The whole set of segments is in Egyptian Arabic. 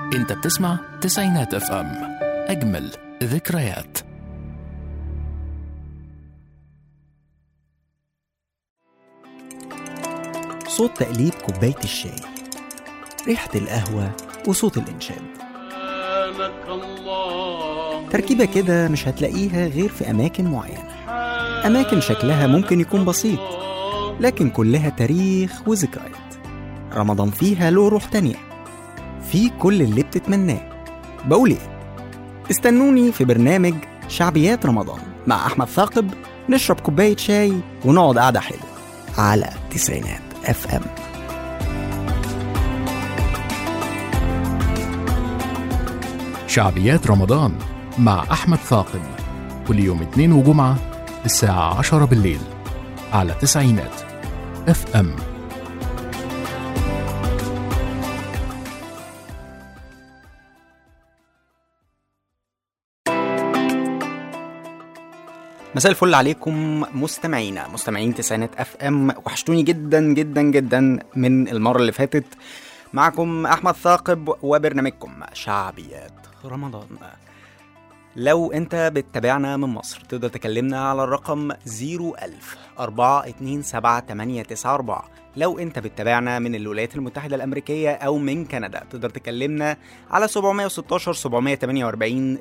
انت بتسمع تسعينات اف ام اجمل ذكريات صوت تقليب كوباية الشاي ريحة القهوة وصوت الإنشاد تركيبة كده مش هتلاقيها غير في أماكن معينة أماكن شكلها ممكن يكون بسيط لكن كلها تاريخ وذكريات رمضان فيها له روح تانية في كل اللي بتتمناه بقول ايه استنوني في برنامج شعبيات رمضان مع أحمد ثاقب نشرب كوباية شاي ونقعد قعدة حلوة على تسعينات اف ام شعبيات رمضان مع أحمد ثاقب كل يوم اثنين وجمعة الساعة عشرة بالليل على تسعينات اف ام مساء الفل عليكم مستمعينا مستمعين تسعينات اف ام وحشتوني جدا جدا جدا من المره اللي فاتت معكم احمد ثاقب وبرنامجكم شعبيات رمضان لو انت بتتابعنا من مصر تقدر تكلمنا على الرقم 01000 427 لو انت بتتابعنا من الولايات المتحدة الأمريكية أو من كندا تقدر تكلمنا على 716 748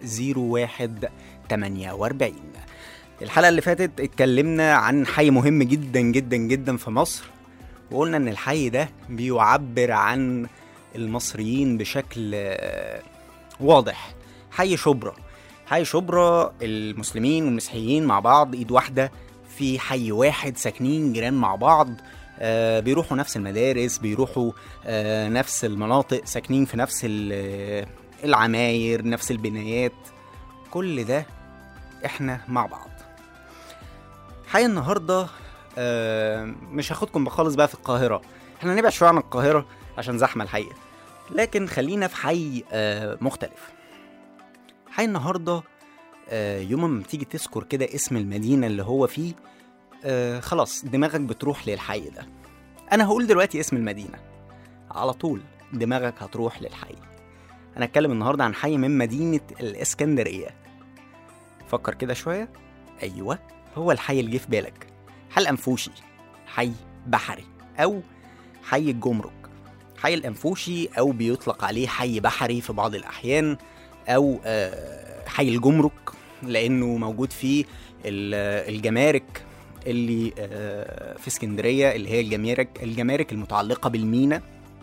0148 الحلقة اللي فاتت اتكلمنا عن حي مهم جدا جدا جدا في مصر وقلنا ان الحي ده بيعبر عن المصريين بشكل آه، واضح حي شبرا حي شبرا المسلمين والمسيحيين مع بعض ايد واحدة في حي واحد ساكنين جيران مع بعض آه، بيروحوا نفس المدارس بيروحوا آه، نفس المناطق ساكنين في نفس ال- العماير نفس البنايات كل ده احنا مع بعض حي النهارده آه، مش هاخدكم خالص بقى في القاهرة احنا هنبعد شوية عن القاهرة عشان زحمة الحقيقة لكن خلينا في حي آه، مختلف حي النهارده آه، يوم ما تيجي تذكر كده اسم المدينة اللي هو فيه آه، خلاص دماغك بتروح للحي ده انا هقول دلوقتي اسم المدينة على طول دماغك هتروح للحي انا هتكلم النهارده عن حي من مدينة الاسكندرية فكر كده شوية ايوه هو الحي اللي جه في بالك حي الأنفوشي حي بحري أو حي الجمرك حي الأنفوشي أو بيطلق عليه حي بحري في بعض الأحيان أو آه، حي الجمرك لأنه موجود فيه ال- الجمارك اللي آه، في اسكندرية اللي هي الجمارك الجمارك المتعلقة بالمينا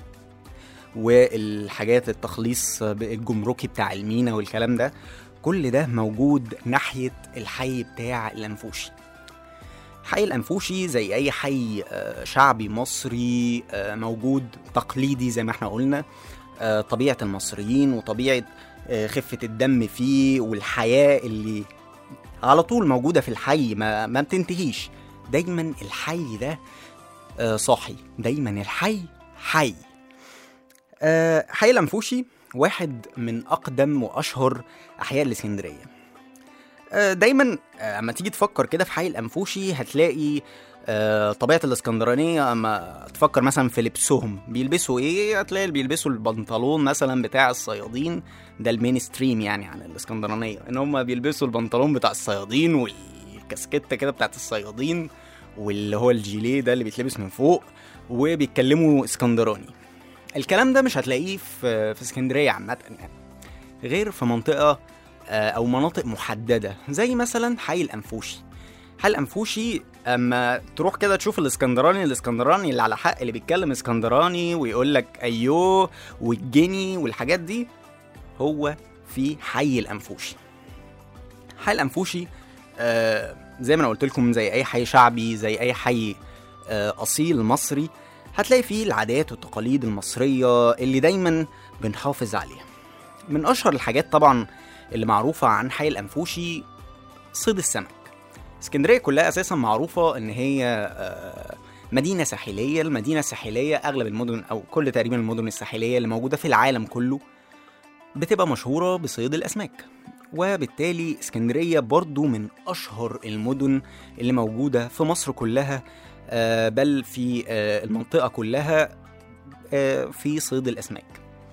والحاجات التخليص الجمركي بتاع المينا والكلام ده كل ده موجود ناحية الحي بتاع الأنفوشي حي الأنفوشي زي أي حي آه، شعبي مصري آه، موجود تقليدي زي ما احنا قلنا آه، طبيعة المصريين وطبيعة آه، خفة الدم فيه والحياة اللي على طول موجودة في الحي ما, ما بتنتهيش دايما الحي ده آه، صاحي دايما الحي حي آه، حي الأنفوشي واحد من أقدم وأشهر أحياء الإسكندرية آه، دايما آه، اما تيجي تفكر كده في حي الانفوشي هتلاقي آه، طبيعه الاسكندرانيه اما تفكر مثلا في لبسهم بيلبسوا ايه هتلاقي اللي بيلبسوا البنطلون مثلا بتاع الصيادين ده المين ستريم يعني عن الاسكندرانيه ان هم بيلبسوا البنطلون بتاع الصيادين والكاسكته كده بتاعت الصيادين واللي هو الجيليه ده اللي بيتلبس من فوق وبيتكلموا اسكندراني الكلام ده مش هتلاقيه في في اسكندريه عامه يعني غير في منطقه آه، او مناطق محدده زي مثلا حي الانفوشي حي الانفوشي اما تروح كده تشوف الاسكندراني الاسكندراني اللي على حق اللي بيتكلم اسكندراني ويقول لك ايوه والجني والحاجات دي هو في حي الانفوشي حي الانفوشي آه زي ما انا قلت لكم زي اي حي شعبي زي اي حي آه اصيل مصري هتلاقي فيه العادات والتقاليد المصريه اللي دايما بنحافظ عليها من اشهر الحاجات طبعا اللي معروفة عن حي الأنفوشي صيد السمك اسكندرية كلها أساسا معروفة إن هي آه، مدينة ساحلية المدينة الساحلية أغلب المدن أو كل تقريبا المدن الساحلية اللي موجودة في العالم كله بتبقى مشهورة بصيد الأسماك وبالتالي اسكندرية برضو من أشهر المدن اللي موجودة في مصر كلها آه، بل في آه، المنطقة كلها آه، في صيد الأسماك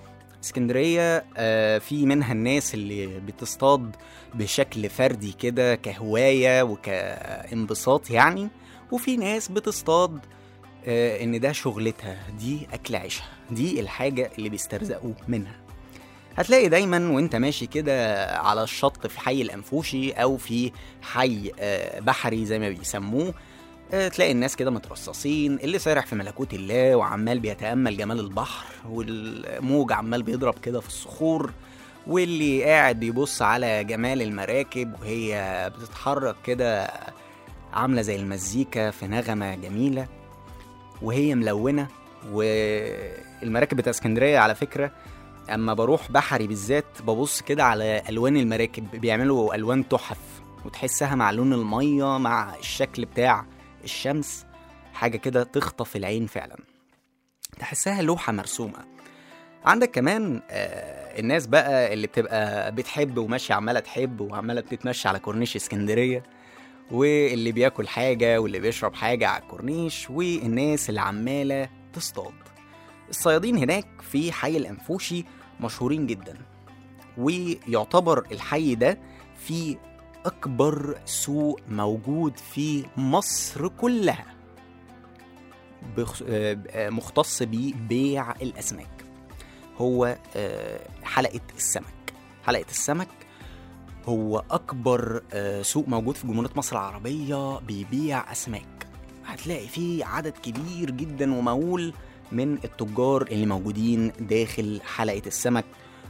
اسكندرية آه، في منها الناس اللي بتصطاد بشكل فردي كده كهواية وكانبساط يعني وفي ناس بتصطاد آه، ان ده شغلتها دي اكل عيشها دي الحاجة اللي بيسترزقوا منها هتلاقي دايما وانت ماشي كده على الشط في حي الانفوشي او في حي آه، بحري زي ما بيسموه آه، تلاقي الناس كده مترصصين اللي سارح في ملكوت الله وعمال بيتأمل جمال البحر والموج عمال بيضرب كده في الصخور واللي قاعد بيبص على جمال المراكب وهي بتتحرك كده عاملة زي المزيكا في نغمة جميلة وهي ملونة والمراكب بتاع اسكندرية على فكرة اما بروح بحري بالذات ببص كده على الوان المراكب بيعملوا الوان تحف وتحسها مع لون الميه مع الشكل بتاع الشمس حاجه كده تخطف العين فعلا تحسها لوحه مرسومه عندك كمان آه الناس بقى اللي بتبقى بتحب وماشيه عماله تحب وعماله بتتمشى على كورنيش اسكندريه واللي بياكل حاجه واللي بيشرب حاجه على الكورنيش والناس اللي عماله تصطاد الصيادين هناك في حي الأنفوشي مشهورين جدا ويعتبر الحي ده في أكبر سوق موجود في مصر كلها بخ- آه، آه، مختص ببيع الأسماك هو آه، حلقة السمك حلقة السمك هو أكبر آه، سوق موجود في جمهورية مصر العربية بيبيع أسماك هتلاقي فيه عدد كبير جدا ومهول من التجار اللي موجودين داخل حلقة السمك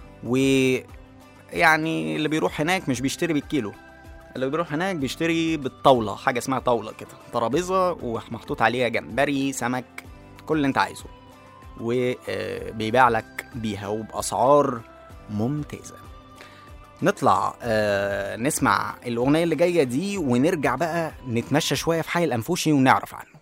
ويعني اللي بيروح هناك مش بيشتري بالكيلو اللي بيروح هناك بيشتري بالطاولة حاجة اسمها طاولة كده ترابيزة ومحطوط عليها جمبري سمك كل اللي انت عايزه وبيبيع لك بيها وبأسعار ممتازة نطلع آه نسمع الأغنية اللي جاية دي ونرجع بقى نتمشى شوية في حي الأنفوشي ونعرف عنه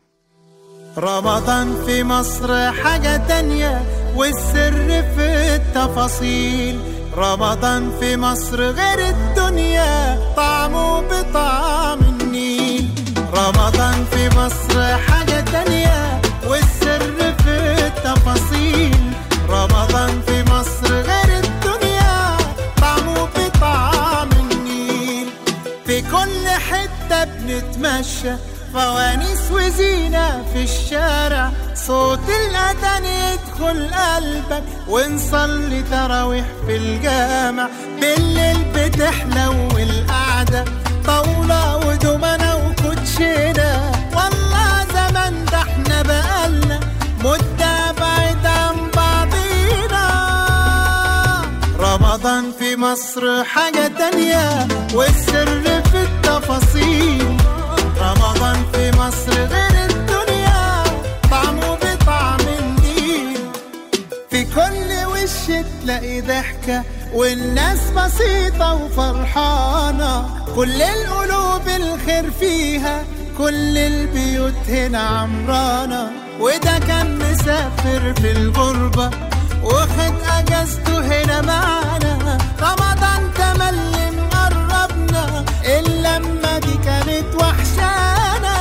رمضان في مصر حاجة تانية والسر في التفاصيل رمضان في مصر غير الدنيا طعمه بطعم النيل رمضان في مصر حاجة تانية والسر في التفاصيل رمضان في مصر غير الدنيا طعمه بطعم النيل في كل حتة بنتمشى فوانيس وزينة في الشارع صوت الأذان يدخل قلبك ونصلي تراويح في الجامع بالليل بتحلو القعدة طاولة ودومنة وكوتشينة والله زمان ده احنا بقالنا مدة بعيد عن بعضينا رمضان في مصر حاجة تانية والسر في التفاصيل رمضان في مصر غير الدنيا طعمه بطعم النيل في كل وش تلاقي ضحكة والناس بسيطة وفرحانة كل القلوب الخير فيها كل البيوت هنا عمرانة وده كان مسافر في الغربة واخد اجازته هنا معانا رمضان تملي مقربنا اللمة دي كانت وحشانا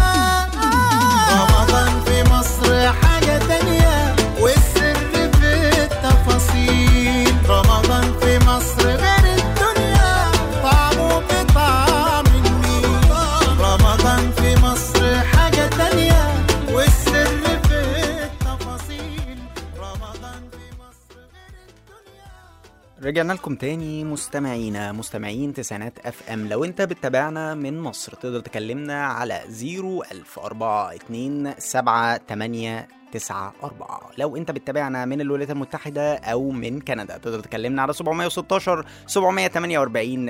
رمضان في مصر حاجة تانية والسر في التفاصيل رمضان في مصر غير الدنيا طعمه بطعم النيل رمضان في مصر حاجة تانية والسر في التفاصيل رمضان في مصر غير الدنيا رجعنا لكم تاني مستمعينا مستمعين تسعينات اف ام لو انت بتتابعنا من مصر تقدر تكلمنا على 01042 لو انت بتتابعنا من الولايات المتحدة او من كندا تقدر تكلمنا على 716 748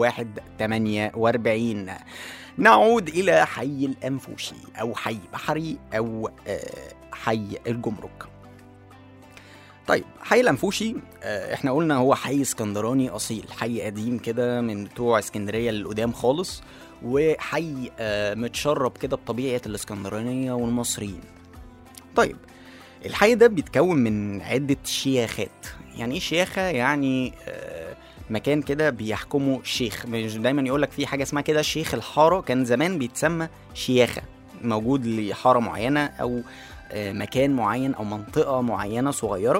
0148 نعود الى حي الانفوشي او حي بحري او آه، حي الجمرك طيب حي الانفوشي آه، احنا قلنا هو حي اسكندراني اصيل حي قديم كده من بتوع اسكندريه القدام خالص وحي آه، متشرب كده بطبيعه الاسكندرانيه والمصريين طيب الحي ده بيتكون من عده شياخات يعني ايه شياخه يعني آه، مكان كده بيحكمه شيخ مش دايما يقولك في حاجه اسمها كده شيخ الحاره كان زمان بيتسمى شياخه موجود لحاره معينه او آه، مكان معين او منطقه معينه صغيره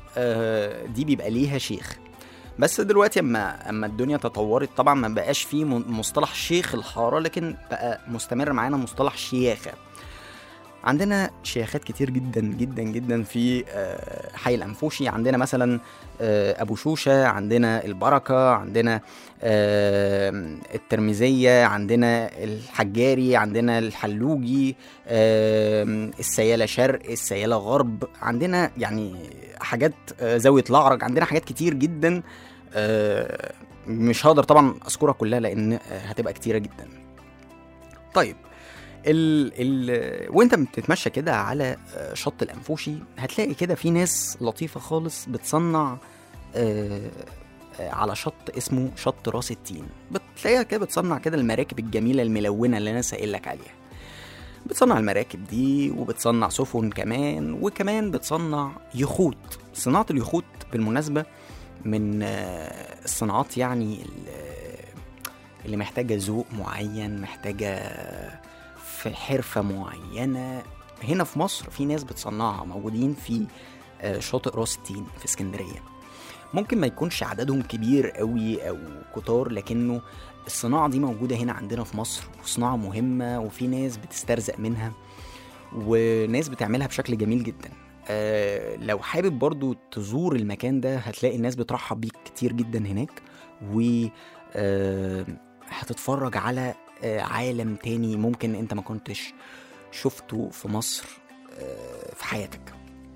آه، دي بيبقى ليها شيخ بس دلوقتي اما اما الدنيا تطورت طبعا ما بقاش فيه م- مصطلح شيخ الحاره لكن بقى مستمر معانا مصطلح شياخه عندنا شياخات كتير جدا جدا جدا في آه، حي الانفوشي عندنا مثلا آه، ابو شوشه عندنا البركه عندنا آه، الترمذيه عندنا الحجاري عندنا الحلوجي آه، السياله شرق السياله غرب عندنا يعني حاجات آه، زاويه الأعرج عندنا حاجات كتير جدا آه، مش هقدر طبعا اذكرها كلها لان آه، هتبقى كتيره جدا طيب ال ال وانت بتتمشى كده على آه، شط الانفوشي هتلاقي كده في ناس لطيفه خالص بتصنع آه، آه، على شط اسمه شط راس التين بتلاقيها كده بتصنع كده المراكب الجميله الملونه اللي انا سائل لك عليها بتصنع المراكب دي وبتصنع سفن كمان وكمان بتصنع يخوت صناعة اليخوت بالمناسبة من آه، الصناعات يعني ال- اللي محتاجة ذوق معين محتاجة في حرفة معينة هنا في مصر في ناس بتصنعها موجودين في آه، شاطئ راس التين في اسكندرية ممكن ما يكونش عددهم كبير قوي او كتار لكنه الصناعة دي موجودة هنا عندنا في مصر وصناعة مهمة وفي ناس بتسترزق منها وناس بتعملها بشكل جميل جدا آه لو حابب برضو تزور المكان ده هتلاقي الناس بترحب بيك كتير جدا هناك و آه هتتفرج على آه عالم تاني ممكن انت ما كنتش شفته في مصر آه في حياتك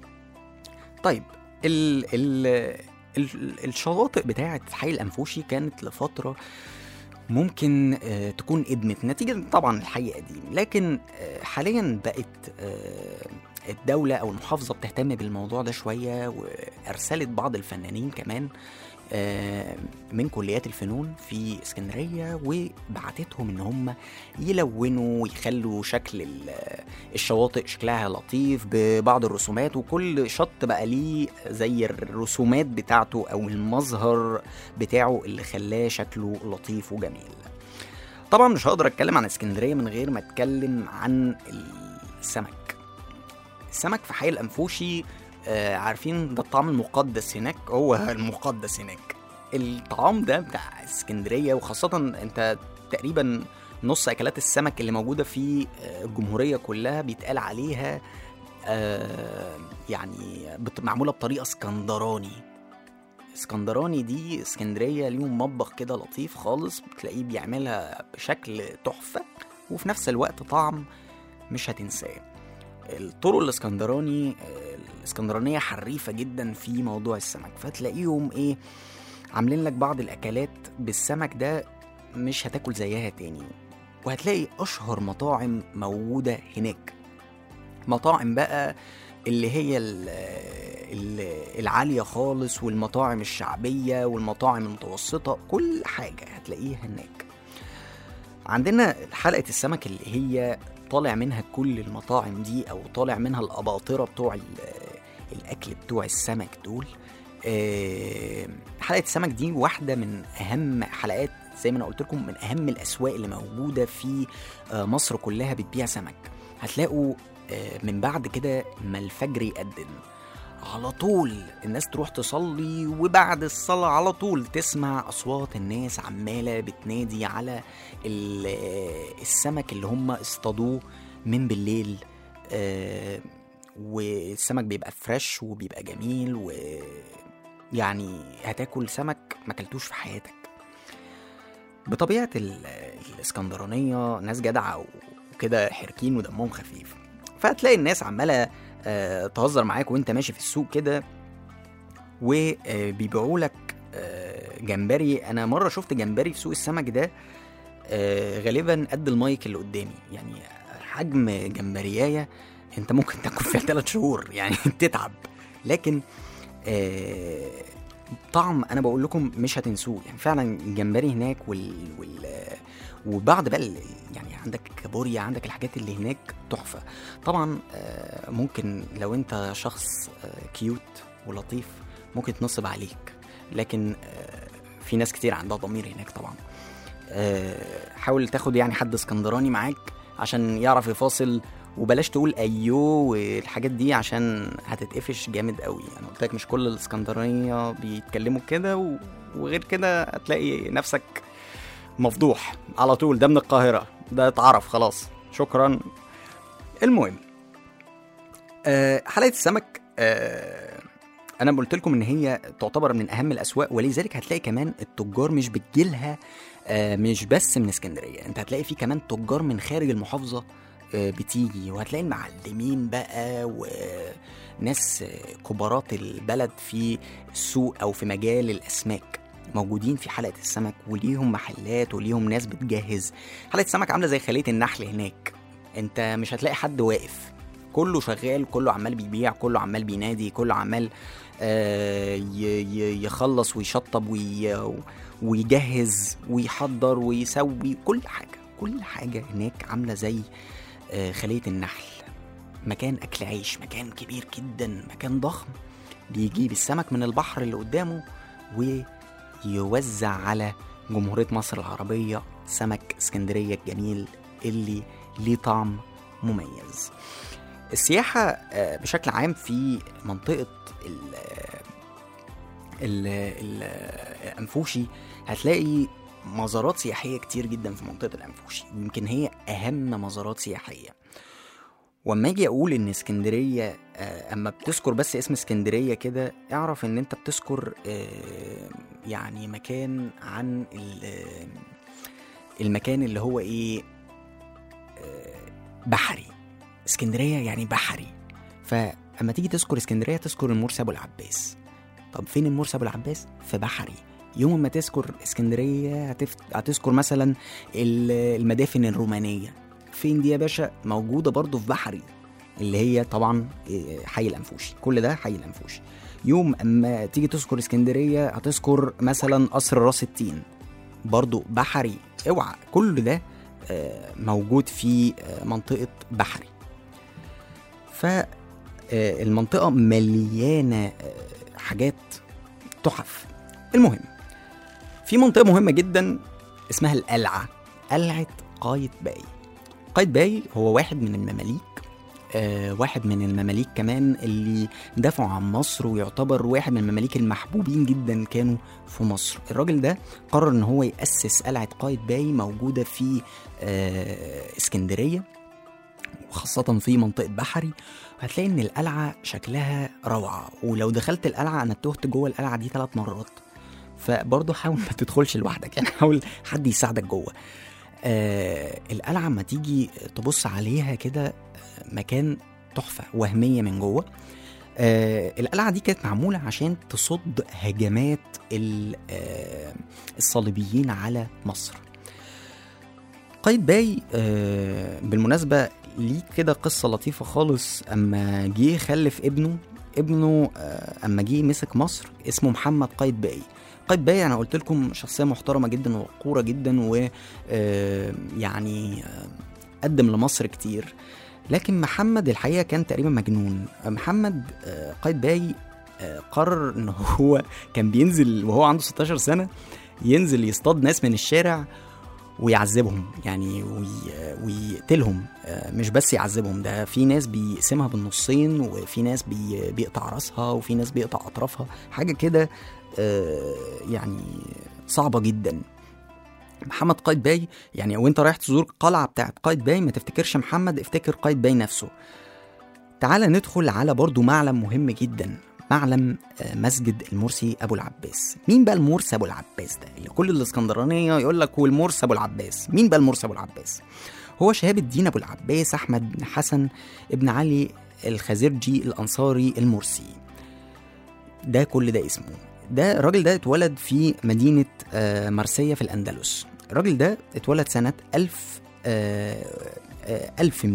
طيب ال ال ال الشواطئ بتاعة حي الأنفوشي كانت لفترة ممكن آه، تكون ادمت نتيجة طبعا الحي قديم لكن آه، حاليا بقت آه، الدولة أو المحافظة بتهتم بالموضوع ده شوية وأرسلت بعض الفنانين كمان آه، من كليات الفنون في اسكندرية وبعتتهم إن هم يلونوا ويخلوا شكل ال- الشواطئ شكلها لطيف ببعض الرسومات وكل شط بقى ليه زي الرسومات بتاعته أو المظهر بتاعه اللي خلاه شكله لطيف وجميل طبعا مش هقدر اتكلم عن اسكندريه من غير ما اتكلم عن السمك السمك في حي الانفوشي آه عارفين ده الطعام المقدس هناك هو المقدس هناك الطعام ده بتاع اسكندريه وخاصه انت تقريبا نص اكلات السمك اللي موجوده في آه، الجمهوريه كلها بيتقال عليها آه يعني بت- معموله بطريقه اسكندراني اسكندراني دي اسكندريه ليهم مطبخ كده لطيف خالص بتلاقيه بيعملها بشكل تحفه وفي نفس الوقت طعم مش هتنساه الطرق الاسكندراني آه، الاسكندرانيه حريفه جدا في موضوع السمك فتلاقيهم ايه عاملين لك بعض الاكلات بالسمك ده مش هتاكل زيها تاني وهتلاقي اشهر مطاعم موجوده هناك مطاعم بقى اللي هي ال- ال- العالية خالص والمطاعم الشعبية والمطاعم المتوسطة كل حاجة هتلاقيها هناك عندنا حلقة السمك اللي هي طالع منها كل المطاعم دي أو طالع منها الأباطرة بتوع ال- الأكل بتوع السمك دول آه، حلقة السمك دي واحدة من أهم حلقات زي ما أنا قلت لكم من أهم الأسواق اللي موجودة في آه، مصر كلها بتبيع سمك هتلاقوا آه، من بعد كده ما الفجر يأذن على طول الناس تروح تصلي وبعد الصلاة على طول تسمع أصوات الناس عمالة بتنادي على ال- آه، السمك اللي هم اصطادوه من بالليل آه، والسمك بيبقى فريش وبيبقى جميل و يعني هتاكل سمك ما اكلتوش في حياتك بطبيعة ال- الاسكندرانية ناس جدعة وكده حركين ودمهم خفيف فهتلاقي الناس عمالة آه، تهزر معاك وانت ماشي في السوق كده وبيبيعوا لك آه، جمبري انا مره شفت جمبري في سوق السمك ده آه، غالبا قد المايك اللي قدامي يعني حجم جمبريايه انت ممكن تاكل فيها ثلاث شهور يعني تتعب لكن آه، طعم انا بقول لكم مش هتنسوه يعني فعلا الجمبري هناك وال, وال وبعض بقى ال- يعني عندك كابوريا عندك الحاجات اللي هناك تحفه طبعا آه، ممكن لو انت شخص آه، كيوت ولطيف ممكن تنصب عليك لكن آه، في ناس كتير عندها ضمير هناك طبعا آه، حاول تاخد يعني حد اسكندراني معاك عشان يعرف يفاصل وبلاش تقول ايوه والحاجات دي عشان هتتقفش جامد قوي انا قلت لك مش كل الاسكندرانيه بيتكلموا كده و... وغير كده هتلاقي نفسك مفضوح على طول ده من القاهره ده اتعرف خلاص شكرا المهم أه حلقه السمك أه انا قلت لكم ان هي تعتبر من اهم الاسواق ولذلك هتلاقي كمان التجار مش بتجيلها آه، مش بس من اسكندريه انت هتلاقي في كمان تجار من خارج المحافظه آه، بتيجي وهتلاقي المعلمين بقى وناس آه، كبارات البلد في السوق او في مجال الاسماك موجودين في حلقه السمك وليهم محلات وليهم ناس بتجهز حلقه السمك عامله زي خليه النحل هناك انت مش هتلاقي حد واقف كله شغال كله عمال بيبيع كله عمال بينادي كله عمال آه، ي- ي- يخلص ويشطب وي- ويجهز ويحضر ويسوي كل حاجه كل حاجه هناك عامله زي آه، خليه النحل مكان اكل عيش مكان كبير جدا مكان ضخم بيجيب السمك من البحر اللي قدامه ويوزع على جمهوريه مصر العربيه سمك اسكندريه الجميل اللي ليه طعم مميز السياحة آه، بشكل عام في منطقة ال ال ال الأنفوشي هتلاقي مزارات سياحية كتير جدا في منطقة الأنفوشي ويمكن هي أهم مزارات سياحية واما اجي اقول ان اسكندريه آه، اما بتذكر بس اسم اسكندريه كده اعرف ان انت بتذكر آه، يعني مكان عن ال- آه، المكان اللي هو ايه آه، بحري اسكندريه يعني بحري فاما تيجي تذكر اسكندريه تذكر المرسي ابو العباس طب فين المرسي ابو العباس في بحري يوم ما تذكر اسكندريه هتف... هتذكر مثلا ال- المدافن الرومانيه فين دي يا باشا موجوده برضو في بحري اللي هي طبعا إيه، حي الانفوشي كل ده حي الانفوشي يوم اما تيجي تذكر اسكندريه هتذكر مثلا قصر راس التين برضو بحري اوعى كل ده آه، موجود في آه، منطقه بحري فالمنطقة مليانة آه، حاجات تحف المهم في منطقة مهمة جدا اسمها القلعة قلعة قايتباي قايتباي هو واحد من المماليك آه واحد من المماليك كمان اللي دافعوا عن مصر ويعتبر واحد من المماليك المحبوبين جدا كانوا في مصر الراجل ده قرر ان هو يأسس قلعة قايتباي موجودة في آه اسكندرية وخاصة في منطقة بحري هتلاقي إن القلعة شكلها روعة ولو دخلت القلعة أنا تهت جوه القلعة دي ثلاث مرات فبرضه حاول ما تدخلش لوحدك يعني حاول حد يساعدك جوه آه القلعة ما تيجي تبص عليها كده آه، مكان تحفة وهمية من جوه آه القلعة دي كانت معمولة عشان تصد هجمات ال- آه الصليبيين على مصر قايتباي آه بالمناسبة ليه كده قصة لطيفة خالص أما جه خلف ابنه ابنه آه أما جه مسك مصر اسمه محمد قايتباي قايتباي أنا قلت لكم شخصية محترمة جدا ووقورة جدا و آه يعني آه قدم لمصر كتير لكن محمد الحقيقة كان تقريبا مجنون محمد آه قايتباي آه قرر ان هو كان بينزل وهو عنده 16 سنة ينزل يصطاد ناس من الشارع ويعذبهم يعني وي... ويقتلهم آه، مش بس يعذبهم ده في ناس بيقسمها بالنصين وفي ناس بي... بيقطع راسها وفي ناس بيقطع اطرافها حاجه كده آه، يعني صعبه جدا محمد قايتباي يعني وانت رايح تزور القلعه بتاعت قايتباي ما تفتكرش محمد افتكر قايتباي نفسه تعال ندخل على برضو معلم مهم جدا معلم آه، مسجد المرسي ابو العباس مين بقى المرسي ابو العباس ده اللي كل الاسكندرانيه يقول لك هو المرسي ابو العباس مين بقى المرسي ابو العباس هو شهاب الدين ابو العباس احمد بن حسن ابن علي الخزرجي الانصاري المرسي ده كل ده اسمه ده الراجل ده اتولد في مدينة آه، مرسية في الأندلس الراجل ده اتولد سنة 1000 آه، آه،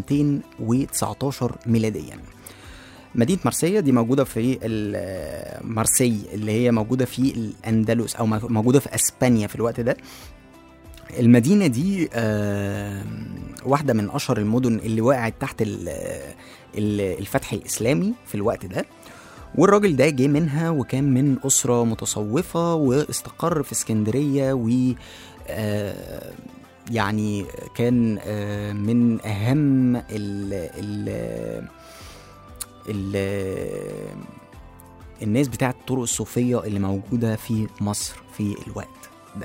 1219 ميلاديا مدينة مرسية دي موجودة في ال- مرسي اللي هي موجودة في الأندلس أو موجودة في أسبانيا في الوقت ده المدينة دي آه، واحدة من أشهر المدن اللي وقعت تحت ال- ال- الفتح الإسلامي في الوقت ده والراجل ده جه منها وكان من أسرة متصوفة واستقر في اسكندرية و آه، يعني كان آه، من اهم ال ال ال الناس بتاعت الطرق الصوفيه اللي موجوده في مصر في الوقت ده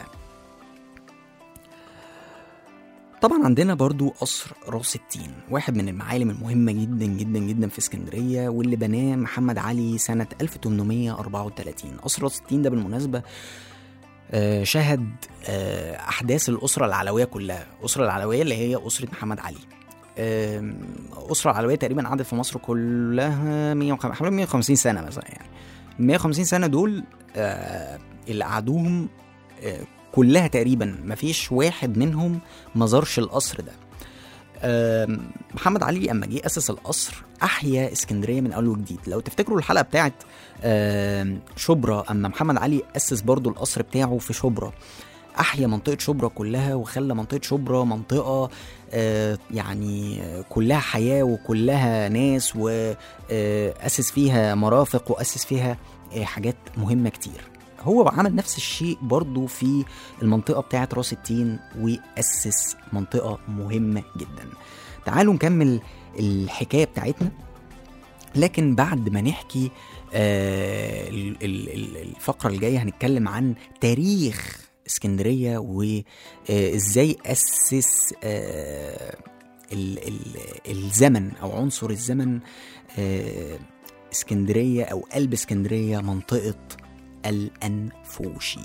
طبعا عندنا برضو قصر راس التين واحد من المعالم المهمة جدا جدا جدا في اسكندرية واللي بناه محمد علي سنة 1834 قصر راس التين ده بالمناسبة آه، شهد آه، أحداث الأسرة العلوية كلها الأسرة العلوية اللي هي أسرة محمد علي آم، الأسرة العلوية تقريبا قعدت في مصر كلها 150 حوالي 150 سنة مثلا يعني 150 سنة دول آه، اللي قعدوهم آه، كلها تقريبا مفيش واحد منهم ما زارش القصر ده آم، محمد علي اما جه اسس القصر احيا اسكندريه من اول وجديد لو تفتكروا الحلقه بتاعت آم، شبرا اما محمد علي اسس برضو القصر بتاعه في شبرا احيا منطقه شبرا كلها وخلى منطقه شبرا منطقه آه، يعني آه، كلها حياه وكلها ناس واسس فيها مرافق واسس فيها آه، حاجات مهمه كتير هو عمل نفس الشيء برضو في المنطقة بتاعة راس التين وأسس منطقة مهمة جدا تعالوا نكمل الحكاية بتاعتنا لكن بعد ما نحكي آه ال- ال- ال- الفقرة الجاية هنتكلم عن تاريخ اسكندرية وازاي أسس آه ال- ال- الزمن أو عنصر الزمن آه اسكندرية أو قلب اسكندرية منطقة الأنفوشي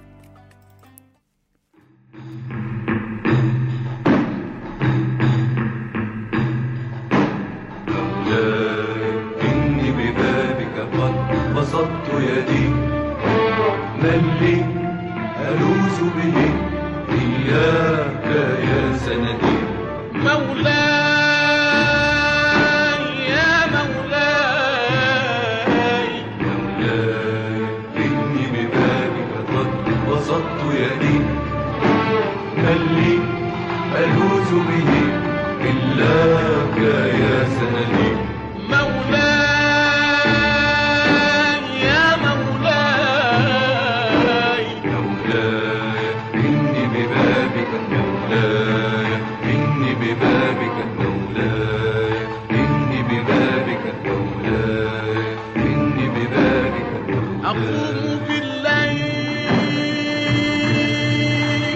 إني ببابك قد بسطت يدي من لي ألوذ به إياك يا سندي مولاي يا مولاي مولاي إني ببابك قد بسطت يدي من لي ألوذ به إلاك يا سندي مولاي يا مولاي مولاي إني ببابك مولاي إني ببابك مولاي إني ببابك مولاي إني ببابك أقوم مولاي بالليل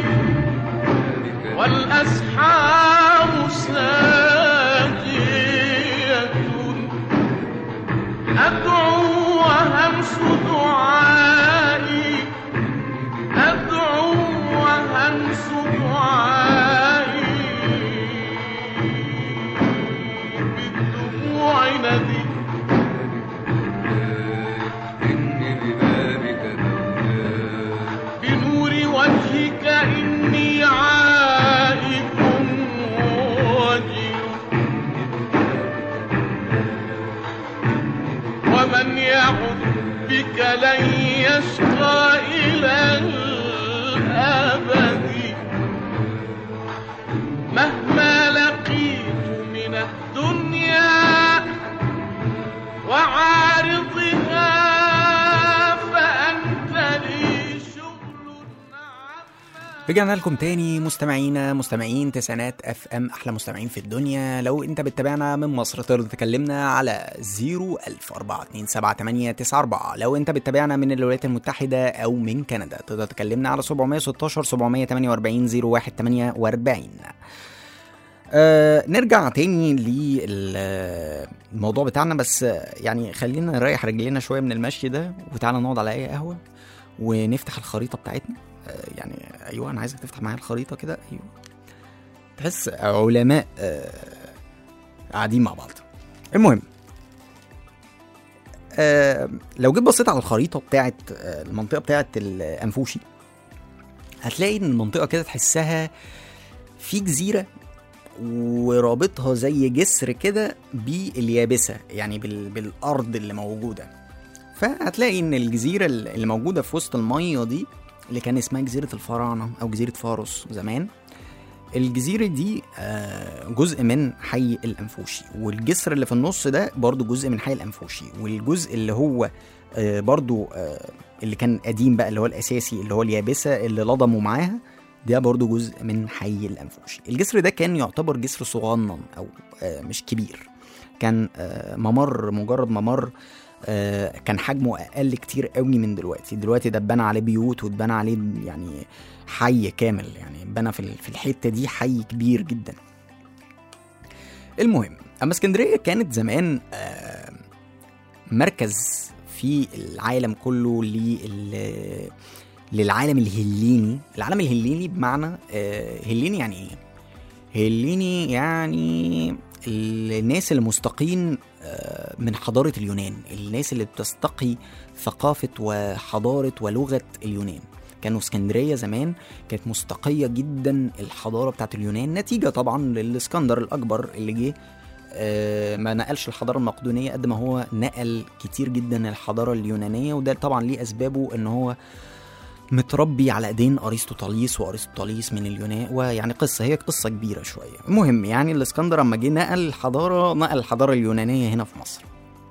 والأسحار ساجية أدعو وهمس دعائي أدعو وهمس دعائي بالدموع ندي إني ببابك مولاي بنور وجهك إني عائد وجل ومن يعد بك لن يشقى إلى الأبد مهما لقيت من الدنيا وعارضها فأنت لي شغل عما رجعنا لكم تاني مستمعينا مستمعين تسعينات اف ام احلى مستمعين في الدنيا لو انت بتتابعنا من مصر تقدر تكلمنا على 010427894 لو انت بتتابعنا من الولايات المتحدة او من كندا تقدر تكلمنا على 716 748 0148 أه نرجع تاني للموضوع بتاعنا بس آه، يعني خلينا نريح رجلينا شويه من المشي ده وتعالى نقعد على اي قهوه ونفتح الخريطه بتاعتنا آه، يعني ايوه انا عايزك تفتح معايا الخريطه كده ايوه تحس علماء آه، قاعدين مع بعض المهم آه، لو جيت بصيت على الخريطه بتاعت آه، المنطقه بتاعت الانفوشي هتلاقي ان المنطقه كده تحسها في جزيره ورابطها زي جسر كده باليابسه يعني بال... بالارض اللي موجوده فهتلاقي ان الجزيره اللي موجوده في وسط الميه دي اللي كان اسمها جزيره الفراعنه او جزيره فارس زمان الجزيرة دي آه، جزء من حي الأنفوشي والجسر اللي في النص ده برضو جزء من حي الأنفوشي والجزء اللي هو آه، برضو آه، اللي كان قديم بقى اللي هو الأساسي اللي هو اليابسة اللي لضموا معاها ده برضو جزء من حي الأنفوشي الجسر ده كان يعتبر جسر صغنن أو آه، مش كبير كان آه، ممر مجرد ممر آه، كان حجمه أقل كتير قوي من دلوقتي دلوقتي ده اتبنى عليه بيوت واتبنى عليه يعني حي كامل يعني اتبنى في ال- في الحتة دي حي كبير جدا المهم أما اسكندرية كانت زمان آه، مركز في العالم كله لل للعالم الهليني العالم الهليني بمعنى آه، هليني يعني ايه هليني يعني الناس اللي مستقين آه، من حضارة اليونان الناس اللي بتستقي ثقافة وحضارة ولغة اليونان كانوا اسكندرية زمان كانت مستقية جدا الحضارة بتاعت اليونان نتيجة طبعا للاسكندر الأكبر اللي جه آه، ما نقلش الحضارة المقدونية قد ما هو نقل كتير جدا الحضارة اليونانية وده طبعا ليه أسبابه إن هو متربي على ايدين ارسطوطاليس وارسطوطاليس من اليونان ويعني قصه هي قصه كبيره شويه المهم يعني الاسكندر اما جه نقل الحضاره نقل الحضاره اليونانيه هنا في مصر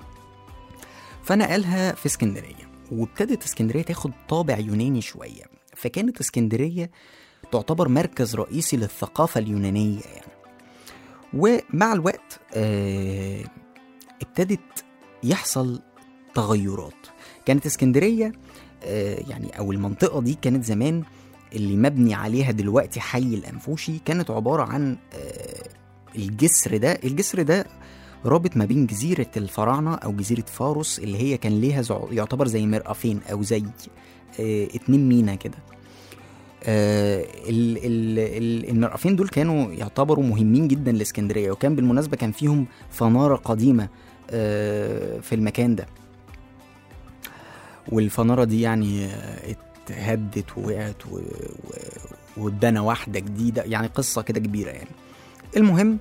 فنقلها في اسكندريه وابتدت اسكندريه تاخد طابع يوناني شويه فكانت اسكندريه تعتبر مركز رئيسي للثقافه اليونانيه يعني ومع الوقت آه ابتدت يحصل تغيرات كانت اسكندريه آه، يعني او المنطقه دي كانت زمان اللي مبني عليها دلوقتي حي الانفوشي كانت عباره عن آه، الجسر ده الجسر ده رابط ما بين جزيرة الفراعنة أو جزيرة فاروس اللي هي كان ليها زع- يعتبر زي مرقفين أو زي آه، اتنين مينا كده آه، ال- ال- ال- المرقفين دول كانوا يعتبروا مهمين جدا لاسكندرية وكان بالمناسبة كان فيهم فنارة قديمة آه، في المكان ده والفنارة دي يعني آه، اتهدت ووقعت و- و- واتبنى واحدة جديدة يعني قصة كده كبيرة يعني المهم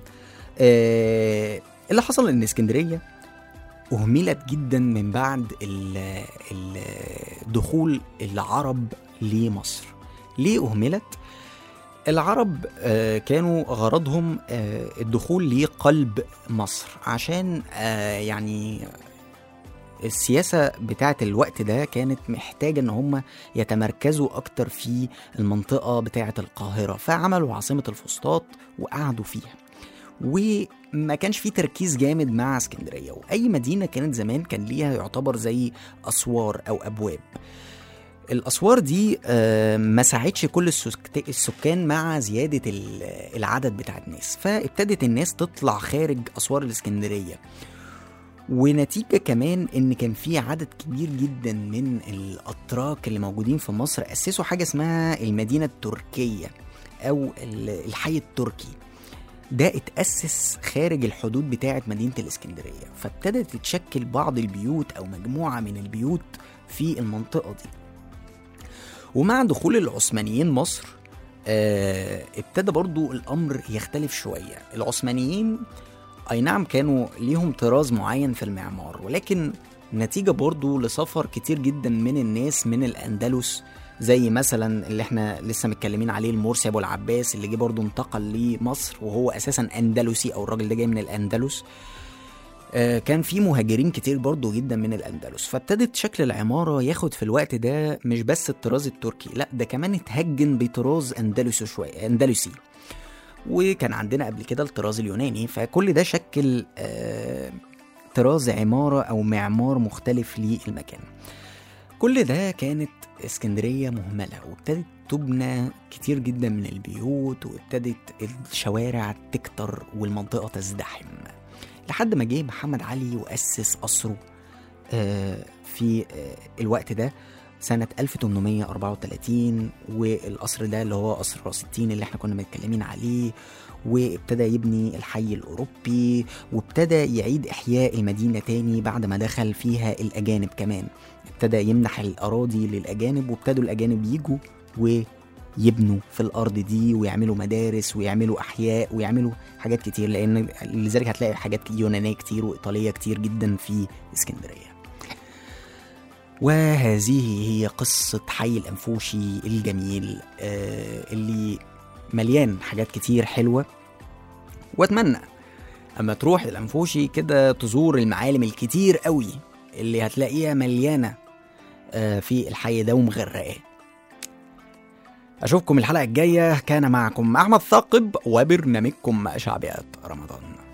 آه، اللي حصل ان اسكندرية أهملت جدا من بعد ال- ال- دخول العرب لمصر ليه أهملت؟ العرب آه، كانوا غرضهم آه، الدخول لقلب مصر عشان آه، يعني السياسة بتاعة الوقت ده كانت محتاجة ان هم يتمركزوا اكتر في المنطقة بتاعة القاهرة فعملوا عاصمة الفسطاط وقعدوا فيها وما كانش في تركيز جامد مع اسكندرية واي مدينة كانت زمان كان ليها يعتبر زي اسوار او ابواب الاسوار دي آه، ما ساعدش كل السك- السكان مع زيادة ال- العدد بتاع الناس فابتدت الناس تطلع خارج اسوار الاسكندرية ونتيجة كمان إن كان في عدد كبير جدا من الأتراك اللي موجودين في مصر أسسوا حاجة اسمها المدينة التركية أو ال- الحي التركي ده اتأسس خارج الحدود بتاعة مدينة الإسكندرية فابتدت تتشكل بعض البيوت أو مجموعة من البيوت في المنطقة دي ومع دخول العثمانيين مصر آه ابتدى برضو الأمر يختلف شوية العثمانيين اي نعم كانوا ليهم طراز معين في المعمار ولكن نتيجة برضو لسفر كتير جدا من الناس من الأندلس زي مثلا اللي احنا لسه متكلمين عليه المرسي ابو العباس اللي جه برضو انتقل لمصر وهو اساسا اندلسي او الراجل ده جاي من الاندلس آه، كان في مهاجرين كتير برضو جدا من الاندلس فابتدت شكل العماره ياخد في الوقت ده مش بس الطراز التركي لا ده كمان اتهجن بطراز اندلسي شويه اندلسي وكان عندنا قبل كده الطراز اليوناني فكل ده شكل آه، طراز عمارة أو معمار مختلف للمكان كل ده كانت اسكندرية مهملة وابتدت تبنى كتير جدا من البيوت وابتدت الشوارع تكتر والمنطقة تزدحم لحد ما جه محمد علي وأسس قصره آه، في آه، الوقت ده سنة 1834 والقصر ده اللي هو قصر راس التين اللي احنا كنا متكلمين عليه وابتدى يبني الحي الأوروبي وابتدى يعيد إحياء المدينة تاني بعد ما دخل فيها الأجانب كمان ابتدى يمنح الأراضي للأجانب وابتدوا الأجانب يجوا ويبنوا في الأرض دي ويعملوا مدارس ويعملوا أحياء ويعملوا حاجات كتير لأن لذلك هتلاقي حاجات يونانية كتير وإيطالية كتير جدا في اسكندرية وهذه هي قصة حي الأنفوشي الجميل آه اللي مليان حاجات كتير حلوة وأتمنى أما تروح الأنفوشي كده تزور المعالم الكتير قوي اللي هتلاقيها مليانة آه في الحي ده ومغرقاه اشوفكم الحلقه الجايه كان معكم احمد ثاقب وبرنامجكم شعبيات رمضان